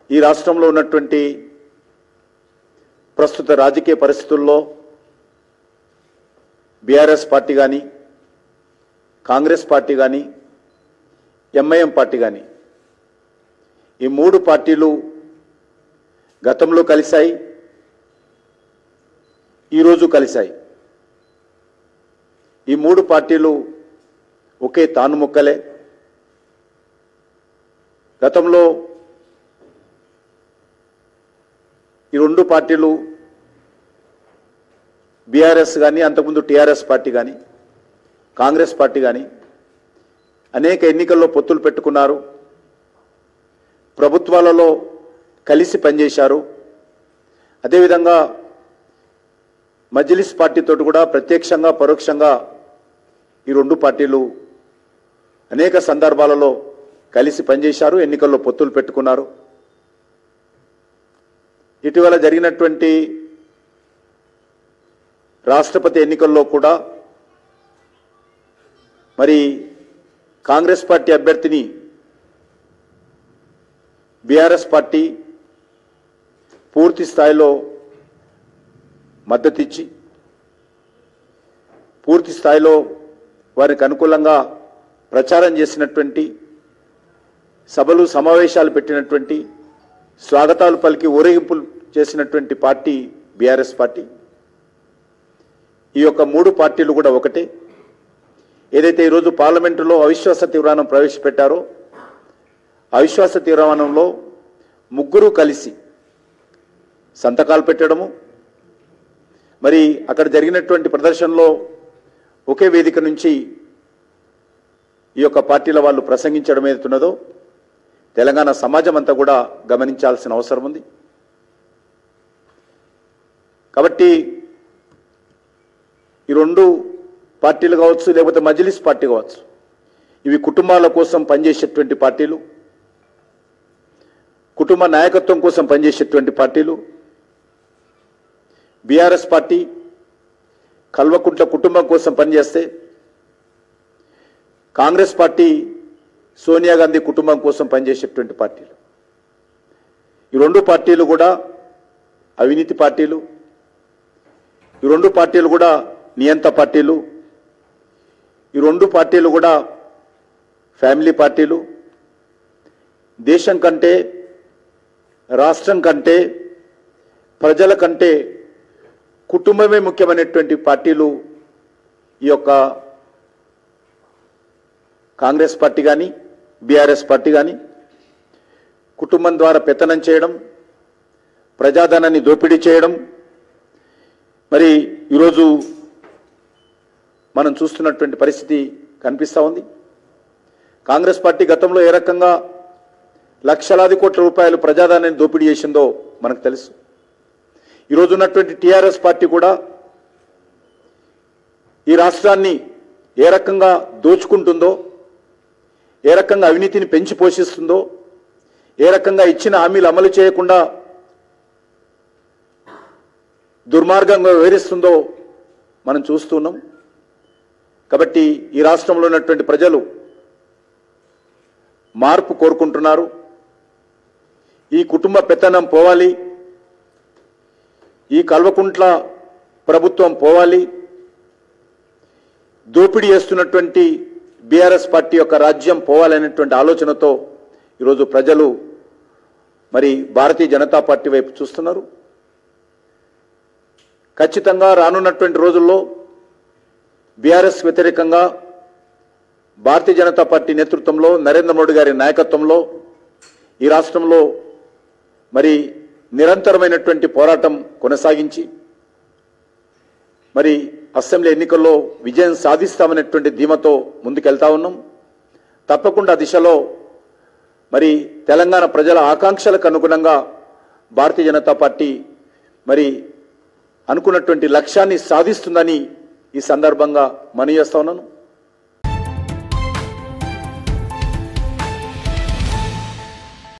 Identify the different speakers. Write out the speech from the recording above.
Speaker 1: ఈ రాష్ట్రంలో ఉన్నటువంటి ప్రస్తుత రాజకీయ పరిస్థితుల్లో బీఆర్ఎస్ పార్టీ కానీ కాంగ్రెస్ పార్టీ కానీ ఎంఐఎం పార్టీ కానీ ఈ మూడు పార్టీలు గతంలో కలిశాయి ఈరోజు కలిశాయి ఈ మూడు పార్టీలు ఒకే తాను ముక్కలే గతంలో ఈ రెండు పార్టీలు బీఆర్ఎస్ కానీ అంతకుముందు టీఆర్ఎస్ పార్టీ కానీ కాంగ్రెస్ పార్టీ కానీ అనేక ఎన్నికల్లో పొత్తులు పెట్టుకున్నారు ప్రభుత్వాలలో కలిసి పనిచేశారు అదేవిధంగా మజ్లిస్ పార్టీతో కూడా ప్రత్యక్షంగా పరోక్షంగా ఈ రెండు పార్టీలు అనేక సందర్భాలలో కలిసి పనిచేశారు ఎన్నికల్లో పొత్తులు పెట్టుకున్నారు ఇటీవల జరిగినటువంటి రాష్ట్రపతి ఎన్నికల్లో కూడా మరి కాంగ్రెస్ పార్టీ అభ్యర్థిని బీఆర్ఎస్ పార్టీ పూర్తి స్థాయిలో మద్దతిచ్చి పూర్తి స్థాయిలో వారికి అనుకూలంగా ప్రచారం చేసినటువంటి సభలు సమావేశాలు పెట్టినటువంటి స్వాగతాలు పలికి ఊరేగింపులు చేసినటువంటి పార్టీ బీఆర్ఎస్ పార్టీ ఈ యొక్క మూడు పార్టీలు కూడా ఒకటే ఏదైతే ఈరోజు పార్లమెంటులో అవిశ్వాస తీర్మానం ప్రవేశపెట్టారో అవిశ్వాస తీర్మానంలో ముగ్గురు కలిసి సంతకాలు పెట్టడము మరి అక్కడ జరిగినటువంటి ప్రదర్శనలో ఒకే వేదిక నుంచి ఈ యొక్క పార్టీల వాళ్ళు ప్రసంగించడం ఏదైతున్నదో తెలంగాణ సమాజం అంతా కూడా గమనించాల్సిన అవసరం ఉంది కాబట్టి ఈ రెండు పార్టీలు కావచ్చు లేకపోతే మజ్లిస్ పార్టీ కావచ్చు ఇవి కుటుంబాల కోసం పనిచేసేటువంటి పార్టీలు కుటుంబ నాయకత్వం కోసం పనిచేసేటువంటి పార్టీలు బీఆర్ఎస్ పార్టీ కల్వకుంట్ల కుటుంబం కోసం పనిచేస్తే కాంగ్రెస్ పార్టీ సోనియా గాంధీ కుటుంబం కోసం పనిచేసేటువంటి పార్టీలు ఈ రెండు పార్టీలు కూడా అవినీతి పార్టీలు ఈ రెండు పార్టీలు కూడా నియంత పార్టీలు ఈ రెండు పార్టీలు కూడా ఫ్యామిలీ పార్టీలు దేశం కంటే రాష్ట్రం కంటే ప్రజల కంటే కుటుంబమే ముఖ్యమైనటువంటి పార్టీలు ఈ యొక్క కాంగ్రెస్ పార్టీ కానీ బీఆర్ఎస్ పార్టీ కానీ కుటుంబం ద్వారా పెత్తనం చేయడం ప్రజాధనాన్ని దోపిడీ చేయడం మరి ఈరోజు మనం చూస్తున్నటువంటి పరిస్థితి కనిపిస్తూ ఉంది కాంగ్రెస్ పార్టీ గతంలో ఏ రకంగా లక్షలాది కోట్ల రూపాయలు ప్రజాధనాన్ని దోపిడీ చేసిందో మనకు తెలుసు ఈరోజు ఉన్నటువంటి టీఆర్ఎస్ పార్టీ కూడా ఈ రాష్ట్రాన్ని ఏ రకంగా దోచుకుంటుందో ఏ రకంగా అవినీతిని పెంచి పోషిస్తుందో ఏ రకంగా ఇచ్చిన హామీలు అమలు చేయకుండా దుర్మార్గంగా వివరిస్తుందో మనం చూస్తున్నాం కాబట్టి ఈ రాష్ట్రంలో ఉన్నటువంటి ప్రజలు మార్పు కోరుకుంటున్నారు ఈ కుటుంబ పెత్తనం పోవాలి ఈ కల్వకుంట్ల ప్రభుత్వం పోవాలి దోపిడీ చేస్తున్నటువంటి బీఆర్ఎస్ పార్టీ యొక్క రాజ్యం పోవాలనేటువంటి ఆలోచనతో ఈరోజు ప్రజలు మరి భారతీయ జనతా పార్టీ వైపు చూస్తున్నారు ఖచ్చితంగా రానున్నటువంటి రోజుల్లో బీఆర్ఎస్ వ్యతిరేకంగా భారతీయ జనతా పార్టీ నేతృత్వంలో నరేంద్ర మోడీ గారి నాయకత్వంలో ఈ రాష్ట్రంలో మరి నిరంతరమైనటువంటి పోరాటం కొనసాగించి మరి అసెంబ్లీ ఎన్నికల్లో విజయం సాధిస్తామనేటువంటి ధీమతో ముందుకెళ్తా ఉన్నాం తప్పకుండా ఆ దిశలో మరి తెలంగాణ ప్రజల ఆకాంక్షలకు అనుగుణంగా భారతీయ జనతా పార్టీ మరి అనుకున్నటువంటి లక్ష్యాన్ని సాధిస్తుందని ఈ సందర్భంగా మనవి చేస్తా ఉన్నాను